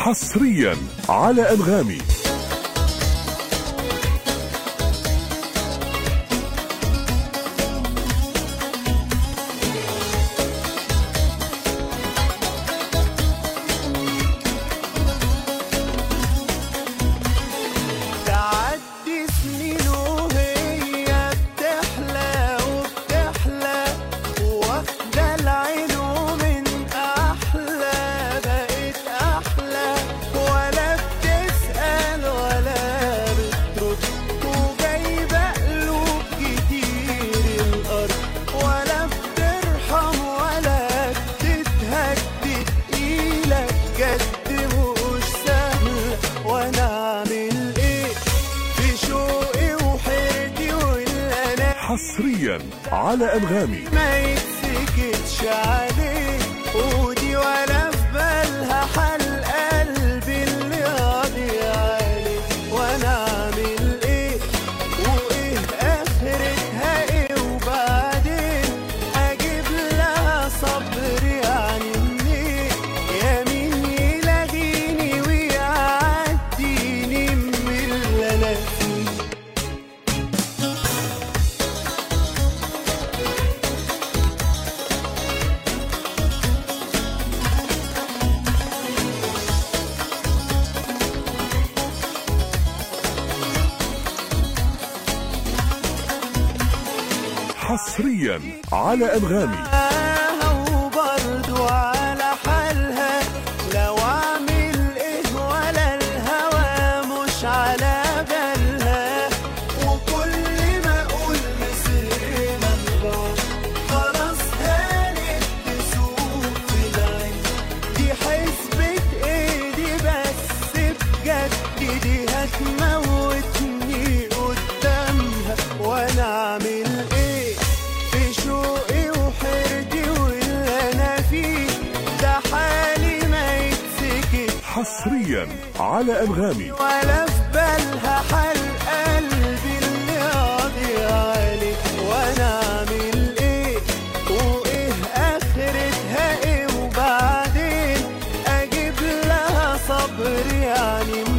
حصريا على أنغامي تعدي سنين وهي بتحلى وبتحلى واخدة العين ومن أحلى بقت أحلى ولا بتسأل ولا بترد وجايبة قلوب كتير الأرض ولا بترحم ولا بتتهدد تقيلة بجد مش سهلة وأنا أعمل إيه في شوقي وحيرتي واللي أنا حصريا على أنغامي ما يتسكتش عليه ودي ولا في بالها حل قلبي اللي قاضي عليه وانا اعمل ايه وايه اخرتها ايه وبعدين اجيب لها صبر يعني منين يا مين يلاقيني ويعديني من اللي انا فيه حصريا على أنغامي معاها وبرضو على حالها لو اعمل ايه ولا الهوى مش على بالها وكل ما اقول مسيرنا لبعض خلاص هانت تسوق في العين دي حسبة ايه دي بس بجد دي هتموتني قدامها وانا اعمل ايه في شوقي وحيرتي واللي انا فيه ده حالي ما يتسكت حصريا على أنغامي ولا في بالها حال قلبي اللي قاضي عليه وانا اعمل ايه وايه اخرتها ايه وبعدين اجيب لها صبر يعني